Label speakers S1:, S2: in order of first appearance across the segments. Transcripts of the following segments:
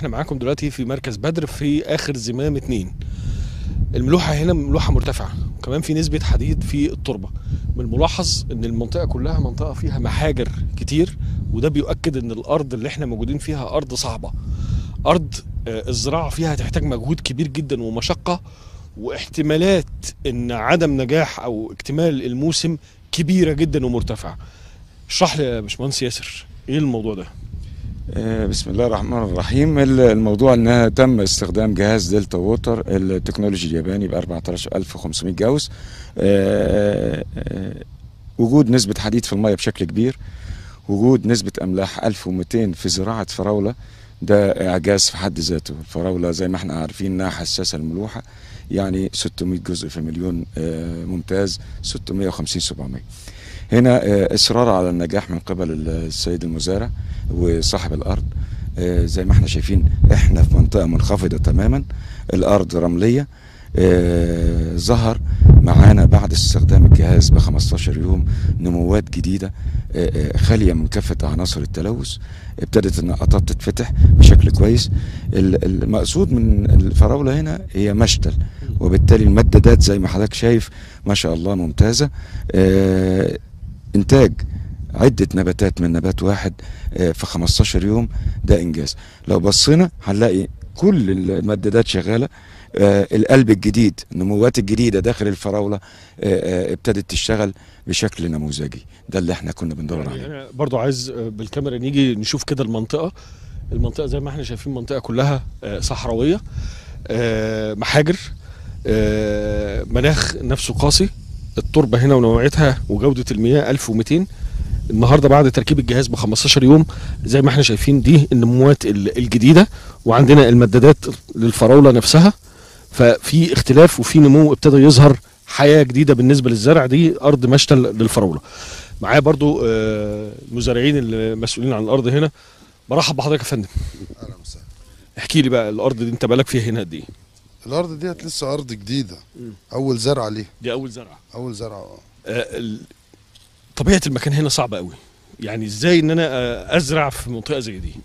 S1: احنا معاكم دلوقتي في مركز بدر في اخر زمام اتنين الملوحه هنا ملوحه مرتفعه وكمان في نسبه حديد في التربه من الملاحظ ان المنطقه كلها منطقه فيها محاجر كتير وده بيؤكد ان الارض اللي احنا موجودين فيها ارض صعبه ارض آه، الزراعه فيها هتحتاج مجهود كبير جدا ومشقه واحتمالات ان عدم نجاح او اكتمال الموسم كبيره جدا ومرتفعه اشرح لي يا باشمهندس ياسر ايه الموضوع ده
S2: آه، بسم الله الرحمن الرحيم ال- الموضوع انها تم استخدام جهاز دلتا ووتر التكنولوجي الياباني ب 14500 جاوس آه، آه، وجود نسبة حديد في المية بشكل كبير وجود نسبة أملاح 1200 في زراعة فراولة ده إعجاز في حد ذاته الفراولة زي ما احنا عارفين إنها حساسة الملوحة يعني 600 جزء في مليون آه، ممتاز 650 700 هنا آه، إصرار على النجاح من قبل السيد المزارع وصاحب الأرض آه، زي ما احنا شايفين احنا في منطقة منخفضة تماما الأرض رملية آه، ظهر معانا بعد استخدام الجهاز ب 15 يوم نموات جديدة آه، آه، خالية من كافة عناصر التلوث ابتدت النقطات تتفتح بشكل كويس ال- المقصود من الفراولة هنا هي مشتل وبالتالي المدادات زي ما حضرتك شايف ما شاء الله ممتازة آه، انتاج عدة نباتات من نبات واحد آه، في 15 يوم ده انجاز لو بصينا هنلاقي كل المدادات شغالة آه، القلب الجديد النموات الجديدة داخل الفراولة آه، آه، ابتدت تشتغل بشكل نموذجي ده اللي احنا كنا بندور
S1: يعني
S2: عليه
S1: انا برضو عايز آه، بالكاميرا نيجي نشوف كده المنطقه المنطقه زي ما احنا شايفين منطقه كلها آه، صحراويه آه، محاجر آه، مناخ نفسه قاسي التربه هنا ونوعيتها وجوده المياه 1200 النهارده بعد تركيب الجهاز ب 15 يوم زي ما احنا شايفين دي النموات ال- الجديده وعندنا المدادات للفراوله نفسها ففي اختلاف وفي نمو ابتدى يظهر حياه جديده بالنسبه للزرع دي ارض مشتل للفراوله معايا برضو آه، المزارعين المسؤولين عن الارض هنا برحب بحضرتك يا فندم
S3: اهلا وسهلا
S1: احكي لي بقى الارض دي انت بالك فيها هنا قد ايه
S3: الارض ديت لسه ارض جديده
S1: مم.
S3: اول زرعه ليه
S1: دي اول زرعه
S3: اول زرعه اه
S1: آه، ال- طبيعه المكان هنا صعبه قوي يعني ازاي ان انا آه، ازرع في منطقه زي دي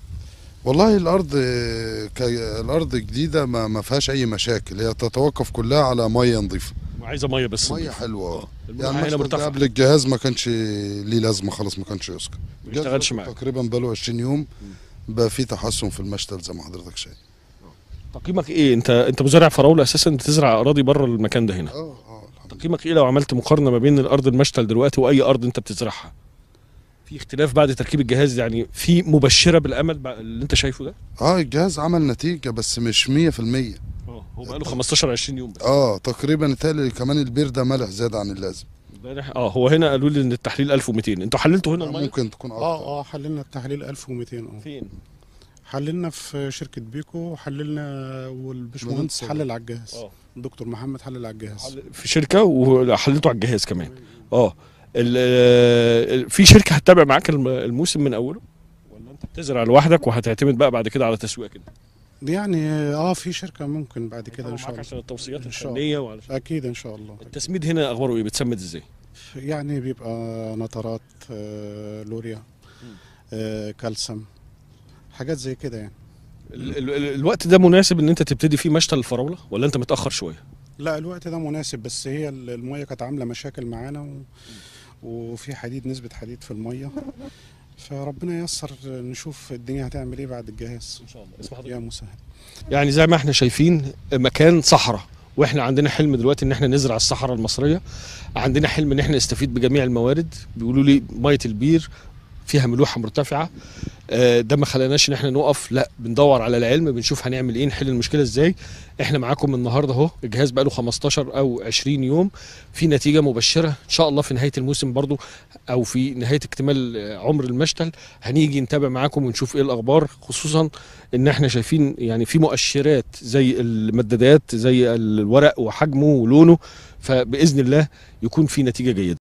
S3: والله الارض آه، ك... الارض جديده ما ما فيهاش اي مشاكل هي تتوقف كلها على ميه نظيفه
S1: عايزه ميه بس
S3: ميه
S1: نضيفة.
S3: حلوه اه
S1: الملوحة
S3: يعني
S1: هنا
S3: المشتل ده
S1: مرتفعه
S3: قبل الجهاز ما كانش ليه لازمه خلاص ما كانش يسكر
S1: ما بيشتغلش معاك
S3: تقريبا بقاله 20 يوم بقى في تحسن في المشتل زي ما حضرتك شايف
S1: تقييمك ايه انت انت مزارع فراوله اساسا بتزرع اراضي بره المكان ده هنا
S3: اه اه الحمد لله.
S1: تقييمك ايه لو عملت مقارنه ما بين الارض المشتل دلوقتي واي ارض انت بتزرعها في اختلاف بعد تركيب الجهاز يعني في مبشره بالامل بع- اللي انت شايفه ده
S3: اه الجهاز عمل نتيجه بس مش 100%
S1: اه هو بقى له 15 20 يوم بس
S3: اه تقريبا تالي كمان البير ده ملح زياده عن اللازم
S1: امبارح اه هو هنا قالوا لي ان التحليل 1200 انتوا حللتوا هنا الميه
S3: ممكن تكون اكتر
S4: اه اه حللنا التحليل 1200 اه
S1: فين
S4: حللنا في شركه بيكو وحللنا والبشمهندس
S3: مهندس
S4: حلل على الجهاز
S1: اه
S4: الدكتور محمد حلل على الجهاز
S1: حل- في شركه وحللتوا على الجهاز كمان اه ال- ال- في شركه هتتابع معاك الم- الموسم من اوله ولا انت بتزرع لوحدك وهتعتمد بقى بعد كده على تسويق كده
S4: يعني اه في شركه ممكن بعد كده ان شاء
S1: معاك
S4: الله
S1: عشان التوصيات
S4: إن شاء
S1: الفنيه وعلشان
S4: اكيد ان شاء الله
S1: التسميد هنا اخباره ايه بتسمد ازاي
S4: يعني بيبقى نترات آه لوريا آه كالسيوم حاجات زي كده يعني
S1: ال- ال- ال- الوقت ده مناسب ان انت تبتدي فيه مشتل الفراوله ولا انت متاخر شويه
S4: لا الوقت ده مناسب بس هي ال- الميه كانت عامله مشاكل معانا و... وفي حديد نسبه حديد في الميه فربنا ييسر نشوف الدنيا هتعمل ايه بعد الجهاز
S1: ان شاء الله اسمح
S4: يا مسهل
S1: يعني زي ما احنا شايفين مكان صحراء واحنا عندنا حلم دلوقتي ان احنا نزرع الصحراء المصريه عندنا حلم ان احنا نستفيد بجميع الموارد بيقولوا لي ميه البير فيها ملوحه مرتفعه آه، ده ما خلاناش ان احنا نقف لا بندور على العلم بنشوف هنعمل ايه نحل المشكله ازاي احنا معاكم النهارده اهو الجهاز بقاله 15 او 20 يوم في نتيجه مبشره ان شاء الله في نهايه الموسم برضو او في نهايه اكتمال آه، عمر المشتل هنيجي نتابع معاكم ونشوف ايه الاخبار خصوصا ان احنا شايفين يعني في مؤشرات زي المدادات زي الورق وحجمه ولونه فباذن الله يكون في نتيجه جيده